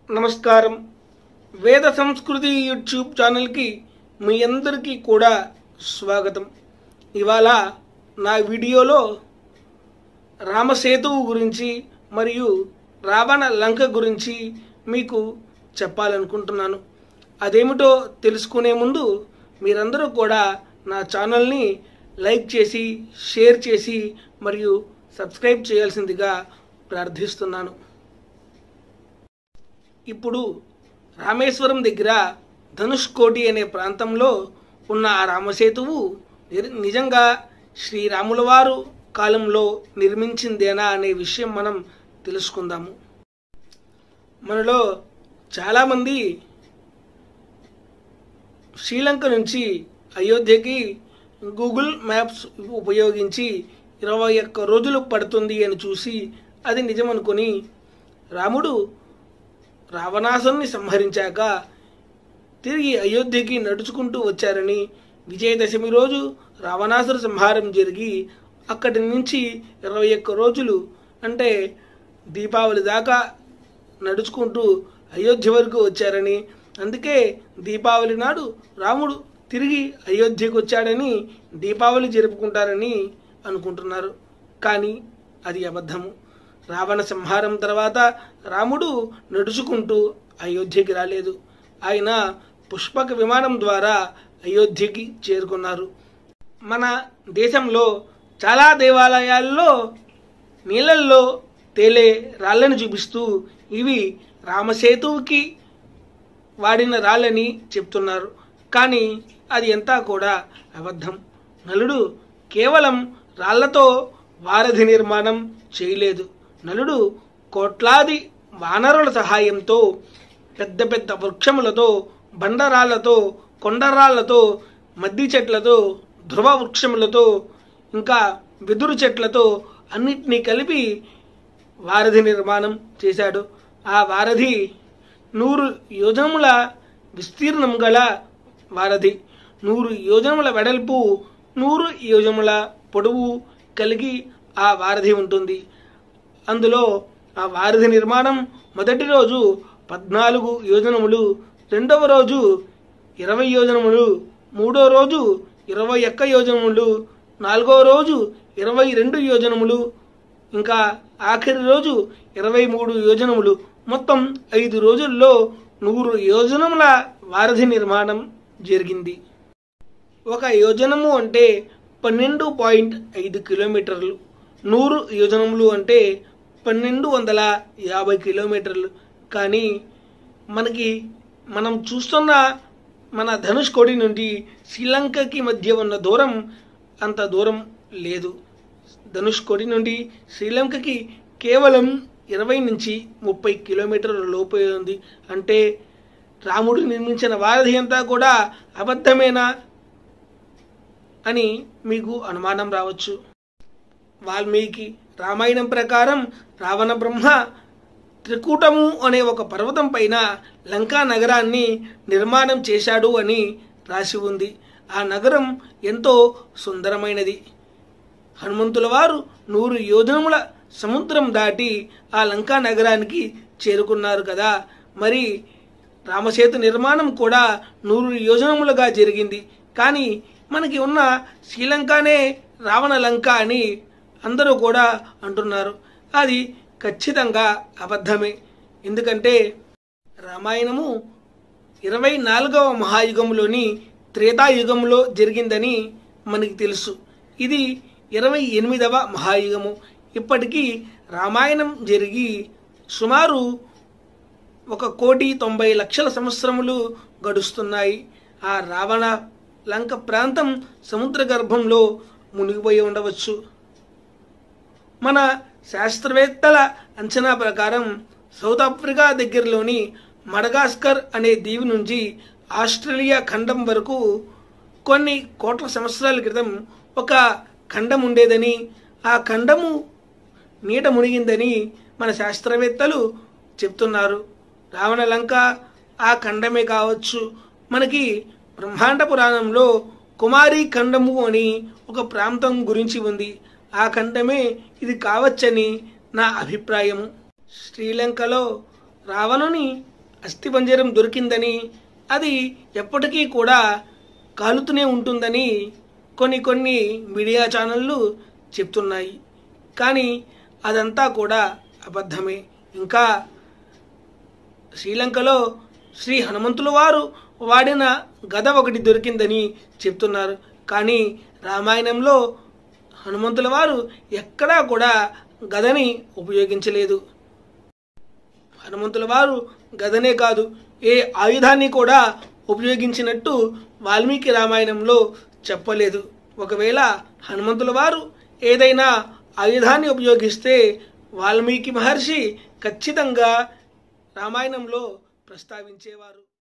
నమస్కారం వేద సంస్కృతి యూట్యూబ్ ఛానల్కి మీ అందరికీ కూడా స్వాగతం ఇవాళ నా వీడియోలో రామసేతువు గురించి మరియు రావణ లంక గురించి మీకు చెప్పాలనుకుంటున్నాను అదేమిటో తెలుసుకునే ముందు మీరందరూ కూడా నా ఛానల్ని లైక్ చేసి షేర్ చేసి మరియు సబ్స్క్రైబ్ చేయాల్సిందిగా ప్రార్థిస్తున్నాను ఇప్పుడు రామేశ్వరం దగ్గర ధనుష్కోటి అనే ప్రాంతంలో ఉన్న ఆ రామసేతువు నిర్- నిజంగా శ్రీరాముల వారు కాలంలో నిర్మించిందేనా అనే విషయం మనం తెలుసుకుందాము మనలో చాలామంది శ్రీలంక నుంచి అయోధ్యకి గూగుల్ మ్యాప్స్ ఉపయోగించి ఇరవై ఒక్క రోజులు పడుతుంది అని చూసి అది నిజమనుకొని రాముడు రావణాసుని సంహరించాక తిరిగి అయోధ్యకి నడుచుకుంటూ వచ్చారని విజయదశమి రోజు రావణాసుర సంహారం జరిగి అక్కడి నుంచి ఇరవై ఒక్క రోజులు అంటే దీపావళి దాకా నడుచుకుంటూ అయోధ్య వరకు వచ్చారని అందుకే దీపావళి నాడు రాముడు తిరిగి అయోధ్యకు వచ్చాడని దీపావళి జరుపుకుంటారని అనుకుంటున్నారు కానీ అది అబద్ధము రావణ సంహారం తర్వాత రాముడు నడుచుకుంటూ అయోధ్యకి రాలేదు ఆయన పుష్పక విమానం ద్వారా అయోధ్యకి చేరుకున్నారు మన దేశంలో చాలా దేవాలయాల్లో నీళ్ళల్లో తేలే రాళ్ళను చూపిస్తూ ఇవి రామసేతువుకి వాడిన రాళ్ళని చెప్తున్నారు కానీ అది అంతా కూడా అబద్ధం నలుడు కేవలం రాళ్లతో వారధి నిర్మాణం చేయలేదు నలుడు కోట్లాది వానరుల సహాయంతో పెద్ద పెద్ద వృక్షములతో బండరాళ్లతో కొండరాళ్లతో మద్ది చెట్లతో ధ్రువ వృక్షములతో ఇంకా వెదురు చెట్లతో అన్నిటినీ కలిపి వారధి నిర్మాణం చేశాడు ఆ వారధి నూరు యోజనముల విస్తీర్ణం గల వారధి నూరు యోజనముల వెడల్పు నూరు యోజనముల పొడవు కలిగి ఆ వారధి ఉంటుంది అందులో ఆ వారధి నిర్మాణం మొదటి రోజు పద్నాలుగు యోజనములు రెండవ రోజు ఇరవై యోజనములు మూడో రోజు ఇరవై ఒక్క యోజనములు నాలుగో రోజు ఇరవై రెండు యోజనములు ఇంకా ఆఖరి రోజు ఇరవై మూడు యోజనములు మొత్తం ఐదు రోజుల్లో నూరు యోజనముల వారధి నిర్మాణం జరిగింది ఒక యోజనము అంటే పన్నెండు పాయింట్ ఐదు కిలోమీటర్లు నూరు యోజనములు అంటే పన్నెండు వందల యాభై కిలోమీటర్లు కానీ మనకి మనం చూస్తున్న మన ధనుష్ కోడి నుండి శ్రీలంకకి మధ్య ఉన్న దూరం అంత దూరం లేదు ధనుష్ కోడి నుండి శ్రీలంకకి కేవలం ఇరవై నుంచి ముప్పై కిలోమీటర్ల లోపే ఉంది అంటే రాముడు నిర్మించిన వారధి అంతా కూడా అబద్ధమేనా అని మీకు అనుమానం రావచ్చు వాల్మీకి రామాయణం ప్రకారం రావణ బ్రహ్మ త్రికూటము అనే ఒక పర్వతం పైన లంకా నగరాన్ని నిర్మాణం చేశాడు అని రాసి ఉంది ఆ నగరం ఎంతో సుందరమైనది హనుమంతుల వారు నూరు యోజనముల సముద్రం దాటి ఆ లంకా నగరానికి చేరుకున్నారు కదా మరి రామసేతు నిర్మాణం కూడా నూరు యోజనములుగా జరిగింది కానీ మనకి ఉన్న శ్రీలంకనే రావణ లంక అని అందరూ కూడా అంటున్నారు అది ఖచ్చితంగా అబద్ధమే ఎందుకంటే రామాయణము ఇరవై నాలుగవ మహాయుగంలోని త్రేతాయుగంలో జరిగిందని మనకి తెలుసు ఇది ఇరవై ఎనిమిదవ మహాయుగము ఇప్పటికీ రామాయణం జరిగి సుమారు ఒక కోటి తొంభై లక్షల సంవత్సరములు గడుస్తున్నాయి ఆ రావణ లంక ప్రాంతం సముద్ర గర్భంలో మునిగిపోయి ఉండవచ్చు మన శాస్త్రవేత్తల అంచనా ప్రకారం సౌత్ ఆఫ్రికా దగ్గరలోని మడగాస్కర్ అనే దీవి నుంచి ఆస్ట్రేలియా ఖండం వరకు కొన్ని కోట్ల సంవత్సరాల క్రితం ఒక ఖండం ఉండేదని ఆ ఖండము నీట మునిగిందని మన శాస్త్రవేత్తలు చెప్తున్నారు రావణ లంక ఆ ఖండమే కావచ్చు మనకి బ్రహ్మాండ పురాణంలో కుమారి ఖండము అని ఒక ప్రాంతం గురించి ఉంది ఆ ఖండమే ఇది కావచ్చని నా అభిప్రాయము శ్రీలంకలో రావణుని అస్థిపంజరం దొరికిందని అది ఎప్పటికీ కూడా కాలుతూనే ఉంటుందని కొన్ని కొన్ని మీడియా ఛానళ్ళు చెప్తున్నాయి కానీ అదంతా కూడా అబద్ధమే ఇంకా శ్రీలంకలో శ్రీ హనుమంతుల వారు వాడిన గద ఒకటి దొరికిందని చెప్తున్నారు కానీ రామాయణంలో హనుమంతుల వారు ఎక్కడా కూడా గదని ఉపయోగించలేదు హనుమంతుల వారు గదనే కాదు ఏ ఆయుధాన్ని కూడా ఉపయోగించినట్టు వాల్మీకి రామాయణంలో చెప్పలేదు ఒకవేళ హనుమంతుల వారు ఏదైనా ఆయుధాన్ని ఉపయోగిస్తే వాల్మీకి మహర్షి ఖచ్చితంగా రామాయణంలో ప్రస్తావించేవారు